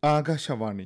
ആകാശവാണി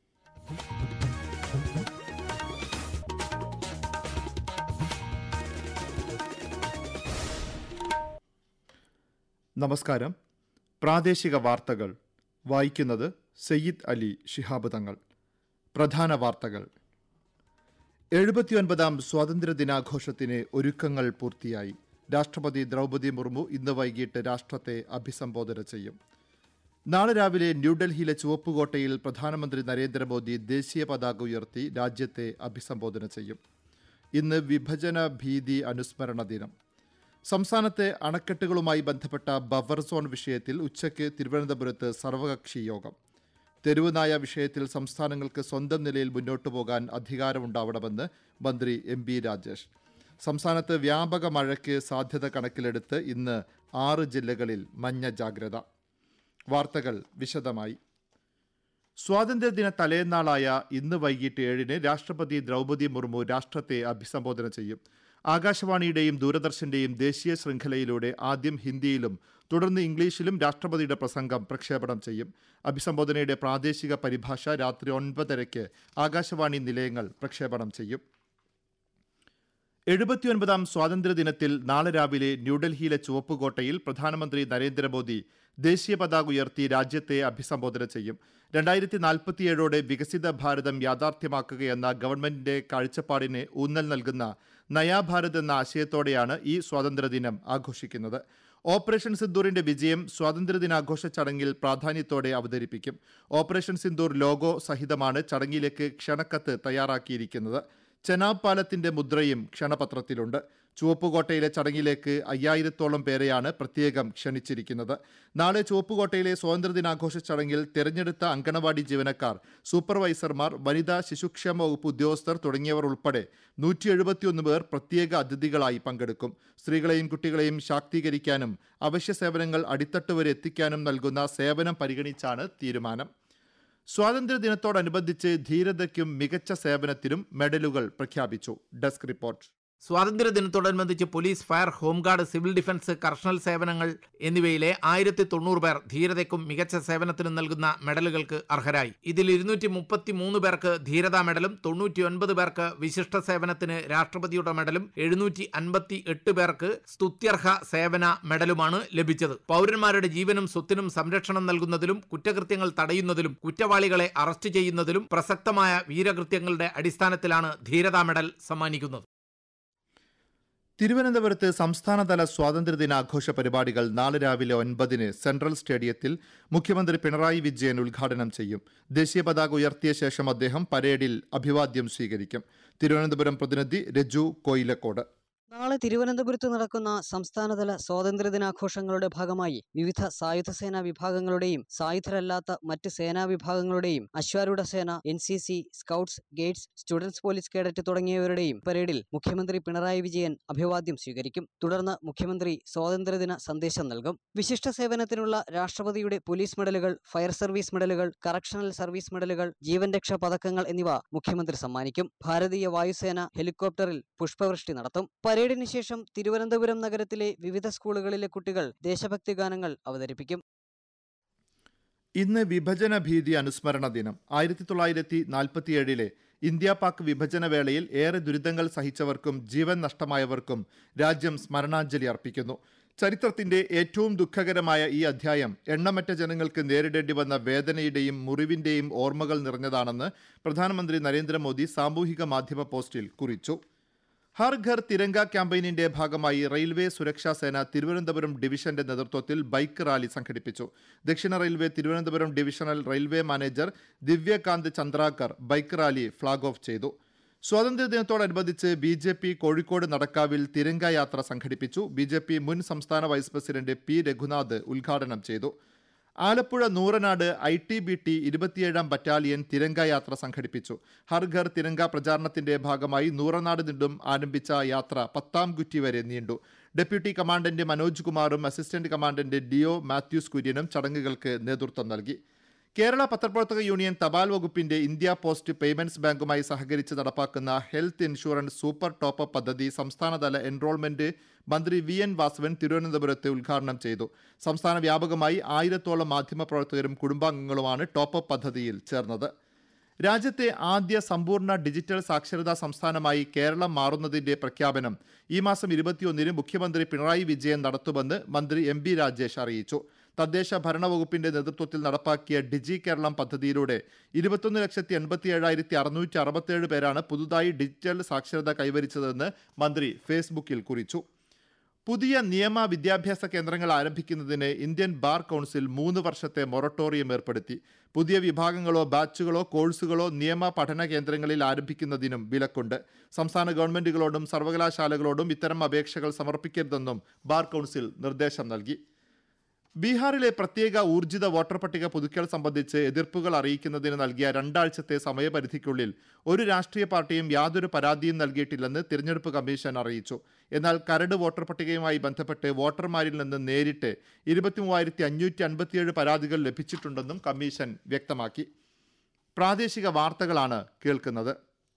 നമസ്കാരം പ്രാദേശിക വാർത്തകൾ വായിക്കുന്നത് സയ്യിദ് അലി ശിഹാബ് തങ്ങൾ പ്രധാന വാർത്തകൾ എഴുപത്തിയൊൻപതാം സ്വാതന്ത്ര്യദിനാഘോഷത്തിന് ഒരുക്കങ്ങൾ പൂർത്തിയായി രാഷ്ട്രപതി ദ്രൗപദി മുർമു ഇന്ന് വൈകിട്ട് രാഷ്ട്രത്തെ അഭിസംബോധന ചെയ്യും നാളെ രാവിലെ ന്യൂഡൽഹിയിലെ ചുവപ്പുകോട്ടയിൽ പ്രധാനമന്ത്രി നരേന്ദ്രമോദി ദേശീയ പതാക ഉയർത്തി രാജ്യത്തെ അഭിസംബോധന ചെയ്യും ഇന്ന് വിഭജന ഭീതി അനുസ്മരണ ദിനം സംസ്ഥാനത്തെ അണക്കെട്ടുകളുമായി ബന്ധപ്പെട്ട ബഫർ സോൺ വിഷയത്തിൽ ഉച്ചയ്ക്ക് തിരുവനന്തപുരത്ത് സർവകക്ഷി യോഗം തെരുവുനായ വിഷയത്തിൽ സംസ്ഥാനങ്ങൾക്ക് സ്വന്തം നിലയിൽ മുന്നോട്ടു പോകാൻ അധികാരമുണ്ടാവണമെന്ന് മന്ത്രി എം ബി രാജേഷ് സംസ്ഥാനത്ത് വ്യാപക മഴയ്ക്ക് സാധ്യത കണക്കിലെടുത്ത് ഇന്ന് ആറ് ജില്ലകളിൽ മഞ്ഞ ജാഗ്രത വാർത്തകൾ വിശദമായി സ്വാതന്ത്ര്യദിന തലേന്നാളായ ഇന്ന് വൈകിട്ട് ഏഴിന് രാഷ്ട്രപതി ദ്രൗപദി മുർമു രാഷ്ട്രത്തെ അഭിസംബോധന ചെയ്യും ആകാശവാണിയുടെയും ദൂരദർശന്റെയും ദേശീയ ശൃംഖലയിലൂടെ ആദ്യം ഹിന്ദിയിലും തുടർന്ന് ഇംഗ്ലീഷിലും രാഷ്ട്രപതിയുടെ പ്രസംഗം പ്രക്ഷേപണം ചെയ്യും അഭിസംബോധനയുടെ പ്രാദേശിക പരിഭാഷ രാത്രി ഒൻപതരയ്ക്ക് ആകാശവാണി നിലയങ്ങൾ പ്രക്ഷേപണം ചെയ്യും എഴുപത്തിയൊൻപതാം സ്വാതന്ത്ര്യദിനത്തിൽ നാളെ രാവിലെ ന്യൂഡൽഹിയിലെ ചുവപ്പുകോട്ടയിൽ പ്രധാനമന്ത്രി നരേന്ദ്രമോദി ദേശീയ പതാക ഉയർത്തി രാജ്യത്തെ അഭിസംബോധന ചെയ്യും രണ്ടായിരത്തി നാൽപ്പത്തിയേഴോടെ വികസിത ഭാരതം യാഥാർത്ഥ്യമാക്കുകയെന്ന ഗവൺമെന്റിന്റെ കാഴ്ചപ്പാടിന് ഊന്നൽ നൽകുന്ന നയാ ഭാരത് എന്ന ആശയത്തോടെയാണ് ഈ സ്വാതന്ത്ര്യദിനം ആഘോഷിക്കുന്നത് ഓപ്പറേഷൻ സിന്ദൂറിന്റെ വിജയം സ്വാതന്ത്ര്യദിനാഘോഷ ചടങ്ങിൽ പ്രാധാന്യത്തോടെ അവതരിപ്പിക്കും ഓപ്പറേഷൻ സിന്ദൂർ ലോഗോ സഹിതമാണ് ചടങ്ങിലേക്ക് ക്ഷണക്കത്ത് തയ്യാറാക്കിയിരിക്കുന്നത് ചെനാബ് പാലത്തിന്റെ മുദ്രയും ക്ഷണപത്രത്തിലുണ്ട് ചുവപ്പുകോട്ടയിലെ ചടങ്ങിലേക്ക് അയ്യായിരത്തോളം പേരെയാണ് പ്രത്യേകം ക്ഷണിച്ചിരിക്കുന്നത് നാളെ ചുവപ്പുകോട്ടയിലെ സ്വാതന്ത്ര്യദിനാഘോഷ ചടങ്ങിൽ തെരഞ്ഞെടുത്ത അങ്കണവാടി ജീവനക്കാർ സൂപ്പർവൈസർമാർ വനിതാ ശിശുക്ഷേമ വകുപ്പ് ഉദ്യോഗസ്ഥർ തുടങ്ങിയവർ ഉൾപ്പെടെ നൂറ്റി എഴുപത്തിയൊന്ന് പേർ പ്രത്യേക അതിഥികളായി പങ്കെടുക്കും സ്ത്രീകളെയും കുട്ടികളെയും ശാക്തീകരിക്കാനും അവശ്യ സേവനങ്ങൾ അടിത്തട്ട് വരെ എത്തിക്കാനും നൽകുന്ന സേവനം പരിഗണിച്ചാണ് തീരുമാനം സ്വാതന്ത്ര്യദിനത്തോടനുബന്ധിച്ച് ധീരതയ്ക്കും മികച്ച സേവനത്തിനും മെഡലുകൾ പ്രഖ്യാപിച്ചു ഡെസ്ക് റിപ്പോർട്ട് സ്വാതന്ത്ര്യദിനത്തോടനുബന്ധിച്ച് police fire home guard civil defence correctional സേവനങ്ങൾ എന്നിവയിലെ ആയിരത്തി തൊണ്ണൂറ് പേർ ധീരതയ്ക്കും മികച്ച സേവനത്തിനും നൽകുന്ന മെഡലുകൾക്ക് അർഹരായി ഇതിൽ ഇരുന്നൂറ്റി മുപ്പത്തി മൂന്ന് പേർക്ക് ധീരതാ മെഡലും തൊണ്ണൂറ്റിയൊൻപത് പേർക്ക് വിശിഷ്ട സേവനത്തിന് രാഷ്ട്രപതിയുടെ മെഡലും എഴുന്നൂറ്റി അൻപത്തി എട്ട് പേർക്ക് സ്തുത്യർഹ സേവന മെഡലുമാണ് ലഭിച്ചത് പൗരന്മാരുടെ ജീവനും സ്വത്തിനും സംരക്ഷണം നൽകുന്നതിലും കുറ്റകൃത്യങ്ങൾ തടയുന്നതിലും കുറ്റവാളികളെ അറസ്റ്റ് ചെയ്യുന്നതിലും പ്രസക്തമായ വീരകൃത്യങ്ങളുടെ അടിസ്ഥാനത്തിലാണ് ധീരതാ മെഡൽ സമ്മാനിക്കുന്നത് തിരുവനന്തപുരത്ത് സംസ്ഥാനതല സ്വാതന്ത്ര്യദിനാഘോഷ പരിപാടികൾ നാളെ രാവിലെ ഒൻപതിന് സെൻട്രൽ സ്റ്റേഡിയത്തിൽ മുഖ്യമന്ത്രി പിണറായി വിജയൻ ഉദ്ഘാടനം ചെയ്യും ദേശീയ പതാക ഉയർത്തിയ ശേഷം അദ്ദേഹം പരേഡിൽ അഭിവാദ്യം സ്വീകരിക്കും തിരുവനന്തപുരം പ്രതിനിധി രജു കോയിലക്കോട് നാളെ തിരുവനന്തപുരത്ത് നടക്കുന്ന സംസ്ഥാനതല സ്വാതന്ത്ര്യദിനാഘോഷങ്ങളുടെ ഭാഗമായി വിവിധ സായുധ സേനാ വിഭാഗങ്ങളുടെയും സായുധരല്ലാത്ത മറ്റ് സേനാ വിഭാഗങ്ങളുടെയും അശ്വാരൂഢ സേന N C C scouts guides students police cadet തുടങ്ങിയവരുടെയും പരേഡിൽ മുഖ്യമന്ത്രി പിണറായി വിജയൻ അഭിവാദ്യം സ്വീകരിക്കും തുടർന്ന് മുഖ്യമന്ത്രി സ്വാതന്ത്ര്യദിന സന്ദേശം നൽകും വിശിഷ്ട സേവനത്തിനുള്ള രാഷ്ട്രപതിയുടെ പോലീസ് മെഡലുകൾ ഫയർ സർവീസ് മെഡലുകൾ കറക്ഷണൽ സർവീസ് മെഡലുകൾ ജീവൻ രക്ഷാ പതക്കങ്ങൾ എന്നിവ മുഖ്യമന്ത്രി സമ്മാനിക്കും ഭാരതീയ വായുസേന ഹെലികോപ്റ്ററിൽ പുഷ്പവൃഷ്ടി നടത്തും പരേഡിന് ശേഷം തിരുവനന്തപുരം നഗരത്തിലെ വിവിധ സ്കൂളുകളിലെ കുട്ടികൾ ദേശഭക്തി ഗാനങ്ങൾ അവതരിപ്പിക്കും ഇന്ന് വിഭജന ഭീതി അനുസ്മരണ ദിനം ആയിരത്തി തൊള്ളായിരത്തി നാൽപ്പത്തിയേഴിലെ ഇന്ത്യ പാക് വിഭജന വേളയിൽ ഏറെ ദുരിതങ്ങൾ സഹിച്ചവർക്കും ജീവൻ നഷ്ടമായവർക്കും രാജ്യം സ്മരണാഞ്ജലി അർപ്പിക്കുന്നു ചരിത്രത്തിന്റെ ഏറ്റവും ദുഃഖകരമായ ഈ അധ്യായം എണ്ണമറ്റ ജനങ്ങൾക്ക് നേരിടേണ്ടി വന്ന വേദനയുടെയും മുറിവിന്റെയും ഓർമ്മകൾ നിറഞ്ഞതാണെന്ന് പ്രധാനമന്ത്രി നരേന്ദ്രമോദി സാമൂഹിക മാധ്യമ പോസ്റ്റിൽ കുറിച്ചു ഹർ ഘർ തിരങ്ക ക്യാമ്പയിനിന്റെ ഭാഗമായി റെയിൽവേ സുരക്ഷാ സേന തിരുവനന്തപുരം ഡിവിഷന്റെ നേതൃത്വത്തിൽ ബൈക്ക് റാലി സംഘടിപ്പിച്ചു ദക്ഷിണ railway Thiruvananthapuram divisional railway manager Divyakant Chandrakar bike rally flag off ചെയ്തു സ്വാതന്ത്ര്യദിനത്തോടനുബന്ധിച്ച് ബി ജെ പി കോഴിക്കോട് നടക്കാവിൽ തിരങ്ക യാത്ര സംഘടിപ്പിച്ചു ബി ജെ പി മുൻ സംസ്ഥാന വൈസ് പ്രസിഡന്റ് പി രഘുനാഥ് ഉദ്ഘാടനം ചെയ്തു Alappuzha Nooranad I T B T ഇരുപത്തിയേഴാം ബറ്റാലിയൻ തിരങ്ക യാത്ര സംഘടിപ്പിച്ചു ഹർ ഘർ തിരങ്ക പ്രചാരണത്തിന്റെ ഭാഗമായി നൂറനാട് നിന്നും ആരംഭിച്ച യാത്ര പത്താം കുറ്റി വരെ നീണ്ടു ഡെപ്യൂട്ടി കമാൻഡന്റ് മനോജ് കുമാറും അസിസ്റ്റന്റ് കമാൻഡന്റ് ഡിഒ മാത്യൂസ് കുര്യനും ചടങ്ങുകൾക്ക് നേതൃത്വം നൽകി കേരള പത്രപ്രവർത്തക യൂണിയൻ തപാൽ വകുപ്പിന്റെ ഇന്ത്യ പോസ്റ്റ് പേയ്മെന്റ്സ് ബാങ്കുമായി സഹകരിച്ച് നടപ്പാക്കുന്ന ഹെൽത്ത് ഇൻഷുറൻസ് സൂപ്പർ ടോപ്പ് പദ്ധതി സംസ്ഥാനതല എൻറോൾമെന്റ് മന്ത്രി വി എൻ വാസവൻ തിരുവനന്തപുരത്ത് ഉദ്ഘാടനം ചെയ്തു സംസ്ഥാന വ്യാപകമായി ആയിരത്തോളം മാധ്യമപ്രവർത്തകരും കുടുംബാംഗങ്ങളുമാണ് ടോപ്പ് പദ്ധതിയിൽ ചേർന്നത് രാജ്യത്തെ ആദ്യ സമ്പൂർണ്ണ ഡിജിറ്റൽ സാക്ഷരതാ സംസ്ഥാനമായി കേരളം മാറുന്നതിന്റെ പ്രഖ്യാപനം ഈ മാസം ഇരുപത്തിയൊന്നിന് മുഖ്യമന്ത്രി പിണറായി വിജയൻ നടത്തുമെന്ന് മന്ത്രി എം ബി രാജേഷ് അറിയിച്ചു തദ്ദേശ ഭരണ വകുപ്പിന്റെ നേതൃത്വത്തിൽ നടപ്പാക്കിയ ഡിജി കേരളം പദ്ധതിയിലൂടെ ഇരുപത്തൊന്ന് ലക്ഷത്തി എൺപത്തി ഏഴായിരത്തി അറുന്നൂറ്റി അറുപത്തിയേഴ് പേരാണ് പുതുതായി ഡിജിറ്റൽ സാക്ഷരത കൈവരിച്ചതെന്ന് മന്ത്രി ഫേസ്ബുക്കിൽ കുറിച്ചു പുതിയ നിയമ വിദ്യാഭ്യാസ കേന്ദ്രങ്ങൾ ആരംഭിക്കുന്നതിന് ഇന്ത്യൻ ബാർ കൗൺസിൽ മൂന്ന് വർഷത്തെ മൊറട്ടോറിയം ഏർപ്പെടുത്തി പുതിയ വിഭാഗങ്ങളോ ബാച്ചുകളോ കോഴ്സുകളോ നിയമ പഠന കേന്ദ്രങ്ങളിൽ ആരംഭിക്കുന്നതിനും വിലക്കുണ്ട് സംസ്ഥാന ഗവൺമെന്റുകളോടും സർവകലാശാലകളോടും ഇത്തരം അപേക്ഷകൾ സമർപ്പിക്കരുതെന്നും ബാർ കൗൺസിൽ നിർദ്ദേശം നൽകി ബീഹാറിലെ പ്രത്യേക ഊർജിത വോട്ടർ പട്ടിക പുതുക്കൽ സംബന്ധിച്ച് എതിർപ്പുകൾ അറിയിക്കുന്നതിന് നൽകിയ രണ്ടാഴ്ചത്തെ സമയപരിധിക്കുള്ളിൽ ഒരു രാഷ്ട്രീയ പാർട്ടിയും യാതൊരു പരാതിയും നൽകിയിട്ടില്ലെന്ന് തിരഞ്ഞെടുപ്പ് കമ്മീഷൻ അറിയിച്ചു എന്നാൽ കരട് വോട്ടർ പട്ടികയുമായി ബന്ധപ്പെട്ട് വോട്ടർമാരിൽ നിന്ന് നേരിട്ട് ഇരുപത്തി മൂവായിരത്തി അഞ്ഞൂറ്റി അൻപത്തിയേഴ് പരാതികൾ ലഭിച്ചിട്ടുണ്ടെന്നും കമ്മീഷൻ വ്യക്തമാക്കി പ്രാദേശിക വാർത്തകളാണ് കേൾക്കുന്നത്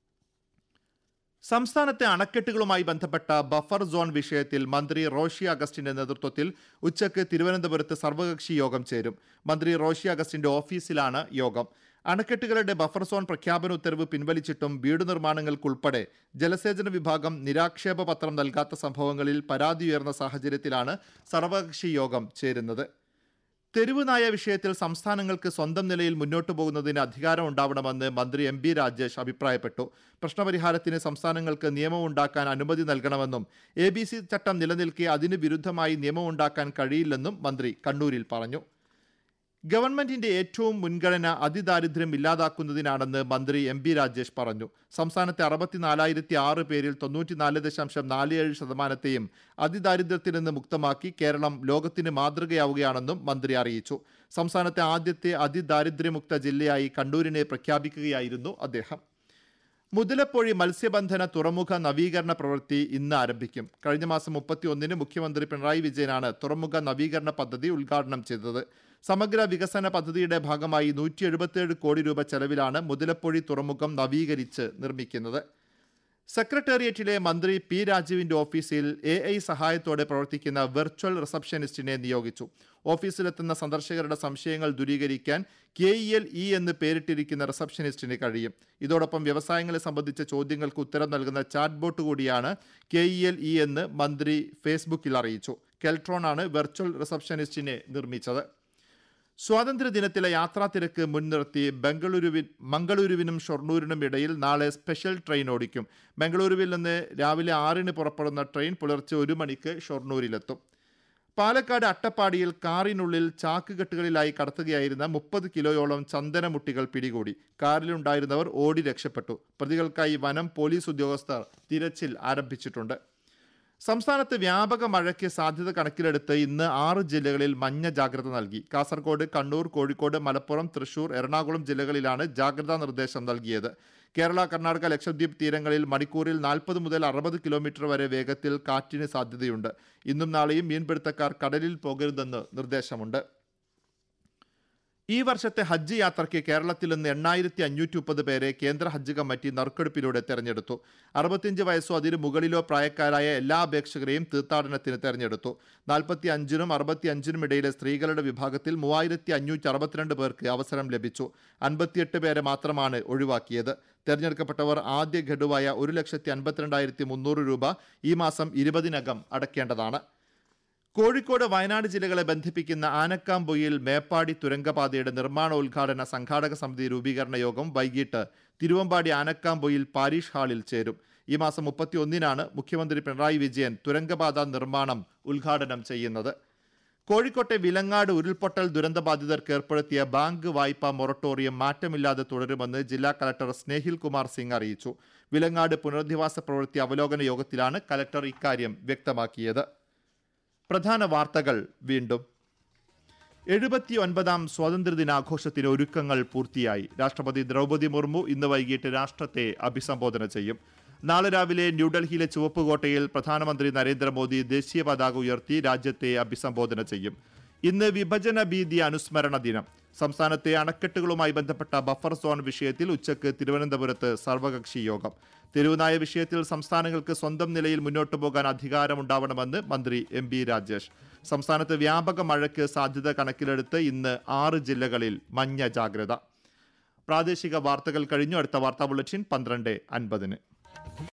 സംസ്ഥാനത്തെ അണക്കെട്ടുകളുമായി ബന്ധപ്പെട്ട ബഫർ സോൺ വിഷയത്തിൽ മന്ത്രി റോഷി അഗസ്റ്റിന്റെ നേതൃത്വത്തിൽ ഉച്ചയ്ക്ക് തിരുവനന്തപുരത്ത് സർവകക്ഷി യോഗം ചേരും മന്ത്രി റോഷി അഗസ്റ്റിന്റെ ഓഫീസിലാണ് യോഗം അണക്കെട്ടുകളുടെ ബഫർ സോൺ പ്രഖ്യാപന ഉത്തരവ് പിൻവലിച്ചിട്ടും വീട് നിർമ്മാണങ്ങൾക്കുൾപ്പെടെ ജലസേചന വിഭാഗം നിരാക്ഷേപ പത്രം നൽകാത്ത സംഭവങ്ങളിൽ പരാതി ഉയർന്ന സാഹചര്യത്തിലാണ് സർവകക്ഷി യോഗം ചേരുന്നത് തെരുവ് നായ വിഷയത്തിൽ സംസ്ഥാനങ്ങൾക്ക് സ്വന്തം നിലയിൽ മുന്നോട്ടു പോകുന്നതിന് അധികാരം ഉണ്ടാവണമെന്ന് മന്ത്രി എം ബി രാജേഷ് അഭിപ്രായപ്പെട്ടു പ്രശ്നപരിഹാരത്തിന് സംസ്ഥാനങ്ങൾക്ക് നിയമം ഉണ്ടാക്കാൻ അനുമതി നൽകണമെന്നും എ ബി സി ചട്ടം നിലനിൽക്കെ അതിന് വിരുദ്ധമായി നിയമം ഉണ്ടാക്കാൻ കഴിയില്ലെന്നും മന്ത്രി കണ്ണൂരിൽ പറഞ്ഞു ഗവൺമെന്റിന്റെ ഏറ്റവും മുൻഗണന അതിദാരിദ്ര്യം ഇല്ലാതാക്കുന്നതിനാണെന്ന് മന്ത്രി എം ബി രാജേഷ് പറഞ്ഞു സംസ്ഥാനത്തെ അറുപത്തിനാലായിരത്തി ആറ് പേരിൽ തൊണ്ണൂറ്റിനാല് ദശാംശം നാല് ഏഴ് ശതമാനത്തെയും അതിദാരിദ്ര്യത്തിൽ നിന്ന് മുക്തമാക്കി കേരളം ലോകത്തിന് മാതൃകയാവുകയാണെന്നും മന്ത്രി അറിയിച്ചു സംസ്ഥാനത്തെ ആദ്യത്തെ അതിദാരിദ്ര്യമുക്ത ജില്ലയായി കണ്ണൂരിനെ പ്രഖ്യാപിക്കുകയായിരുന്നു അദ്ദേഹം മുതലപ്പൊഴി മത്സ്യബന്ധന തുറമുഖ നവീകരണ പ്രവൃത്തി ഇന്ന് ആരംഭിക്കും കഴിഞ്ഞ മാസം മുപ്പത്തി ഒന്നിന് മുഖ്യമന്ത്രി പിണറായി വിജയനാണ് തുറമുഖ നവീകരണ പദ്ധതി ഉദ്ഘാടനം ചെയ്തത് സമഗ്ര വികസന പദ്ധതിയുടെ ഭാഗമായി നൂറ്റി എഴുപത്തിയേഴ് കോടി രൂപ ചെലവിലാണ് മുതലപ്പൊഴി തുറമുഖം നവീകരിച്ച് നിർമ്മിക്കുന്നത് സെക്രട്ടേറിയറ്റിലെ മന്ത്രി പി രാജുവിന്റെ ഓഫീസിൽ എ ഐ സഹായത്തോടെ പ്രവർത്തിക്കുന്ന വെർച്വൽ റിസപ്ഷനിസ്റ്റിനെ നിയോഗിച്ചു ഓഫീസിലെത്തുന്ന സന്ദർശകരുടെ സംശയങ്ങൾ ദൂരീകരിക്കാൻ കെ ഇ എൽ ഇ എന്ന് പേരിട്ടിരിക്കുന്ന റിസപ്ഷനിസ്റ്റിന് കഴിയും ഇതോടൊപ്പം വ്യവസായങ്ങളെ സംബന്ധിച്ച ചോദ്യങ്ങൾക്ക് ഉത്തരം നൽകുന്ന ചാറ്റ് ബോട്ട് കൂടിയാണ് കെ ഇ എൽ ഇ എന്ന് മന്ത്രി ഫേസ്ബുക്കിൽ അറിയിച്ചു കെൽട്രോണാണ് വെർച്വൽ റിസപ്ഷനിസ്റ്റിനെ നിർമ്മിച്ചത് സ്വാതന്ത്ര്യദിനത്തിലെ യാത്രാ തിരക്ക് മുൻനിർത്തി ബംഗളൂരുവിൻ മംഗളൂരുവിനും ഷൊർണൂരിനും ഇടയിൽ നാളെ സ്പെഷ്യൽ ട്രെയിൻ ഓടിക്കും ബംഗളൂരുവിൽ നിന്ന് രാവിലെ ആറിന് പുറപ്പെടുന്ന ട്രെയിൻ പുലർച്ചെ ഒരു മണിക്ക് ഷൊർണൂരിലെത്തും പാലക്കാട് അട്ടപ്പാടിയിൽ കാറിനുള്ളിൽ ചാക്കുകെട്ടുകളിലായി കടത്തുകയായിരുന്ന മുപ്പത് കിലോയോളം ചന്ദനമുട്ടികൾ പിടികൂടി കാറിലുണ്ടായിരുന്നവർ ഓടി രക്ഷപ്പെട്ടു പ്രതികൾക്കായി വനം പോലീസ് ഉദ്യോഗസ്ഥർ തിരച്ചിൽ ആരംഭിച്ചിട്ടുണ്ട് സംസ്ഥാനത്ത് വ്യാപക മഴയ്ക്ക് സാധ്യത കണക്കിലെടുത്ത് ഇന്ന് ആറ് ജില്ലകളിൽ മഞ്ഞ ജാഗ്രത നൽകി കാസർഗോഡ് കണ്ണൂർ കോഴിക്കോട് മലപ്പുറം തൃശൂർ എറണാകുളം ജില്ലകളിലാണ് ജാഗ്രതാ നിർദ്ദേശം നൽകിയത് കേരള കർണാടക ലക്ഷദ്വീപ് തീരങ്ങളിൽ മണിക്കൂറിൽ നാൽപ്പത് മുതൽ അറുപത് കിലോമീറ്റർ വരെ വേഗത്തിൽ കാറ്റിന് സാധ്യതയുണ്ട് ഇന്നും നാളെയും മീൻപിടുത്തക്കാർ കടലിൽ പോകരുതെന്ന് നിർദ്ദേശമുണ്ട് ഈ വർഷത്തെ ഹജ്ജ് യാത്രയ്ക്ക് കേരളത്തിൽ നിന്ന് എണ്ണായിരത്തി അഞ്ഞൂറ്റി മുപ്പത് പേരെ കേന്ദ്ര ഹജ്ജ് കമ്മിറ്റി നറുക്കെടുപ്പിലൂടെ തെരഞ്ഞെടുത്തു അറുപത്തിയഞ്ച് വയസ്സോ അതിന് മുകളിലോ പ്രായക്കാരായ എല്ലാ അപേക്ഷകരെയും തീർത്ഥാടനത്തിന് തെരഞ്ഞെടുത്തു നാൽപ്പത്തി അഞ്ചിനും അറുപത്തി അഞ്ചിനും ഇടയിലെ സ്ത്രീകളുടെ വിഭാഗത്തിൽ മൂവായിരത്തി അഞ്ഞൂറ്റി അറുപത്തിരണ്ട് പേർക്ക് അവസരം ലഭിച്ചു അൻപത്തിയെട്ട് പേരെ മാത്രമാണ് ഒഴിവാക്കിയത് തെരഞ്ഞെടുക്കപ്പെട്ടവർ ആദ്യ ഗഡുവായ ഒരു ലക്ഷത്തി അൻപത്തിരണ്ടായിരത്തി മുന്നൂറ് രൂപ ഈ മാസം ഇരുപതിനകം അടയ്ക്കേണ്ടതാണ് കോഴിക്കോട് വയനാട് ജില്ലകളെ ബന്ധിപ്പിക്കുന്ന ആനക്കാംപൊയിൽ മേപ്പാടി തുരങ്കപാതയുടെ നിർമ്മാണോദ്ഘാടന സംഘാടക സമിതി രൂപീകരണ യോഗം വൈകിട്ട് തിരുവമ്പാടി ആനക്കാംപൊയിൽ പാരീഷ് ഹാളിൽ ചേരും ഈ മാസം മുപ്പത്തി ഒന്നിനാണ് മുഖ്യമന്ത്രി പിണറായി വിജയൻ തുരങ്കപാത നിർമ്മാണം ഉദ്ഘാടനം ചെയ്യുന്നത് കോഴിക്കോട്ടെ വിലങ്ങാട് ഉരുൾപൊട്ടൽ ദുരന്തബാധിതർക്ക് ഏർപ്പെടുത്തിയ ബാങ്ക് വായ്പാ മൊറട്ടോറിയം മാറ്റമില്ലാതെ തുടരുമെന്ന് ജില്ലാ കലക്ടർ സ്നേഹിൽ കുമാർ സിംഗ് അറിയിച്ചു വിലങ്ങാട് പുനരധിവാസ പ്രവൃത്തി അവലോകന യോഗത്തിലാണ് കലക്ടർ ഇക്കാര്യം വ്യക്തമാക്കിയത് പ്രധാന വാർത്തകൾ വീണ്ടും എഴുപത്തി ഒൻപതാം സ്വാതന്ത്ര്യദിനാഘോഷത്തിന് ഒരുക്കങ്ങൾ പൂർത്തിയായി രാഷ്ട്രപതി ദ്രൗപദി മുർമു ഇന്ന് വൈകിട്ട് രാഷ്ട്രത്തെ അഭിസംബോധന ചെയ്യും നാളെ രാവിലെ ന്യൂഡൽഹിയിലെ ചുവപ്പുകോട്ടയിൽ പ്രധാനമന്ത്രി നരേന്ദ്രമോദി ദേശീയ പതാക ഉയർത്തി രാജ്യത്തെ അഭിസംബോധന ചെയ്യും ഇന്ന് വിഭജന ഭീതി അനുസ്മരണ ദിനം സംസ്ഥാനത്തെ അണക്കെട്ടുകളുമായി ബന്ധപ്പെട്ട ബഫർ സോൺ വിഷയത്തിൽ ഉച്ചയ്ക്ക് തിരുവനന്തപുരത്ത് സർവകക്ഷി യോഗം തെരുവുനായ വിഷയത്തിൽ സംസ്ഥാനങ്ങൾക്ക് സ്വന്തം നിലയിൽ മുന്നോട്ടു പോകാൻ അധികാരമുണ്ടാവണമെന്ന് മന്ത്രി എം ബി രാജേഷ് സംസ്ഥാനത്ത് വ്യാപക മഴയ്ക്ക് സാധ്യത കണക്കിലെടുത്ത് ഇന്ന് ആറ് ജില്ലകളിൽ മഞ്ഞ ജാഗ്രത പ്രാദേശിക വാർത്തകൾ കഴിഞ്ഞു അടുത്ത വാർത്താ ബുള്ളറ്റിൻ പന്ത്രണ്ട് അൻപതിന്